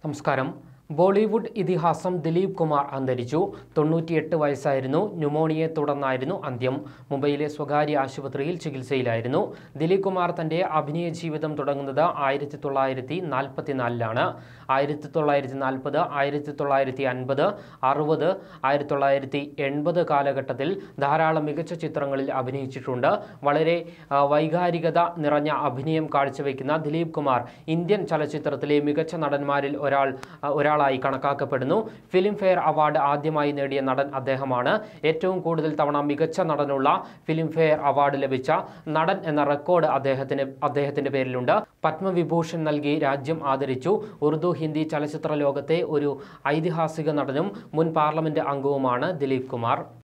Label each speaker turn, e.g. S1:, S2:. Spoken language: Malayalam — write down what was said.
S1: നമസ്കാരം ബോളിവുഡ് ഇതിഹാസം ദിലീപ് കുമാർ അന്തരിച്ചു തൊണ്ണൂറ്റിയെട്ട് വയസ്സായിരുന്നു ന്യൂമോണിയയെ തുടർന്നായിരുന്നു അന്ത്യം മുംബൈയിലെ സ്വകാര്യ ആശുപത്രിയിൽ ചികിത്സയിലായിരുന്നു ദിലീപ് കുമാർ തന്റെ അഭിനയ ജീവിതം തുടങ്ങുന്നത് ആയിരത്തി തൊള്ളായിരത്തി നാൽപ്പത്തിനാലിലാണ് ആയിരത്തി തൊള്ളായിരത്തി നാൽപ്പത് ആയിരത്തി തൊള്ളായിരത്തി അൻപത് അറുപത് ആയിരത്തി തൊള്ളായിരത്തി എൺപത് കാലഘട്ടത്തിൽ ധാരാളം മികച്ച ചിത്രങ്ങളിൽ അഭിനയിച്ചിട്ടുണ്ട് വളരെ ആ, വൈകാരികത നിറഞ്ഞ അഭിനയം കാഴ്ചവെക്കുന്ന ദിലീപ് കുമാർ ഇന്ത്യൻ ചലച്ചിത്രത്തിലെ മികച്ച നടന്മാരിൽ ഒരാൾ ആ, ഒരാളായി കണക്കാക്കപ്പെടുന്നു ഫിലിം ഫെയർ അവാർഡ് ആദ്യമായി നേടിയ നടൻ അദ്ദേഹമാണ് ഏറ്റവും കൂടുതൽ തവണ മികച്ച നടനുള്ള ഫിലിം ഫെയർ അവാർഡ് ലഭിച്ച നടൻ എന്ന റെക്കോർഡ് അദ്ദേഹത്തിന് അദ്ദേഹത്തിന്റെ പേരിലുണ്ട് പത്മവിഭൂഷൺ നൽകി രാജ്യം ആദരിച്ചു ഉറുദു ഹിന്ദി ചലച്ചിത്ര ലോകത്തെ ഒരു ഐതിഹാസിക നടനും മുൻ പാർലമെന്റ് അംഗവുമാണ് ദിലീപ് കുമാർ